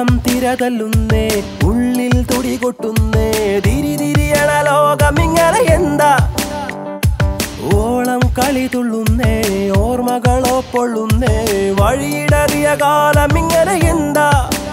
മോഹം തിരതല്ലുന്നേ ഉള്ളിൽ തുടി കൊട്ടുന്നേ തിരി തിരിയണ ലോകം ഇങ്ങനെ എന്താ ഓളം കളി തുള്ളുന്നേ ഓർമ്മകളോ പൊള്ളുന്നേ വഴിയിടറിയ കാലം ഇങ്ങനെ എന്താ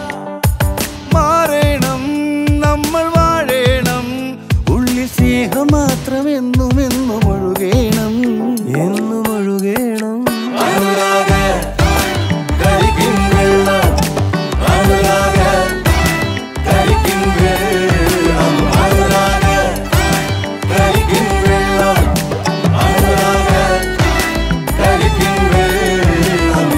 മാറേണം നമ്മൾ വാഴേണം ഉള്ളിൽ സ്നേഹം മാത്രം എന്നും എന്നും ഒഴുകേണം എന്നും ഒഴുകേണം അനുരാഗ കരിക്കിൻ വെള്ളം അനുരാഗ കരിക്കിൻ വെള്ളം അനുരാഗ കരിക്കിൻ വെള്ളം അനുരാഗ കരിക്കിൻ വെള്ളം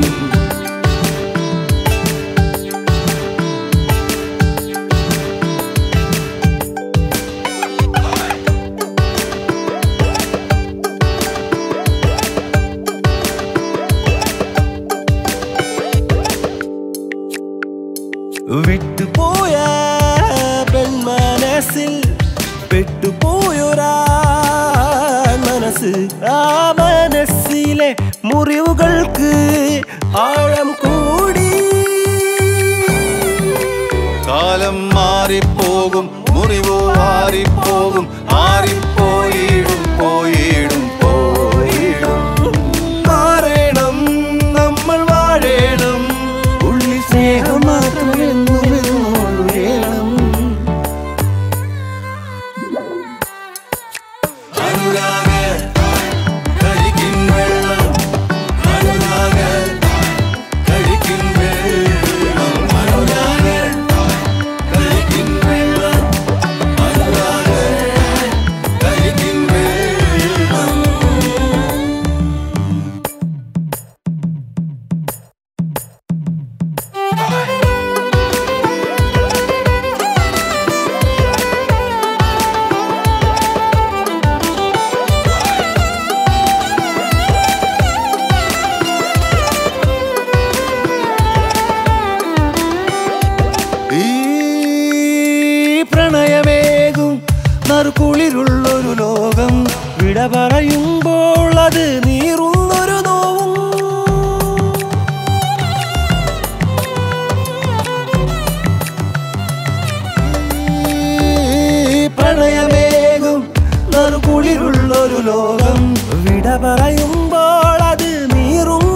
വിട്ടുപോയ പെൺമനസ്സിൽ പെട്ടുപോയൊരാ മനസ്സ് ആ മനസ്സിലെ മുറിവുകൾക്ക് ആഴം കൂടി കാലം മാറിപ്പോകും മുറിവോ മാറിപ്പോകും മാറിപ്പോയിടും പോയിടും പോയിടും മാറേണം നമ്മൾ വാഴേണം ഉള്ളിൽ സ്നേഹം മാത്രം എന്നും എന്നും ഒഴുകേണം അനുരാഗ കരിക്കിൻ വെള്ളം അനുരാഗ കരിക്കിൻ വെള്ളം അനുരാഗ കരിക്കിൻ വെള്ളം അനുരാഗ കരിക്കിൻ വെള്ളം ഈ പ്രണയമേകും നറുകുളിരുള്ളൊരു ലോകം വിട പറയുമ്പോൾ അത് നീറുന്നൊരു നോവും ഈ പ്രണയമേകും നറുകുളിരുള്ളൊരു ലോകം വിട പറയുമ്പോൾ അത് നീറും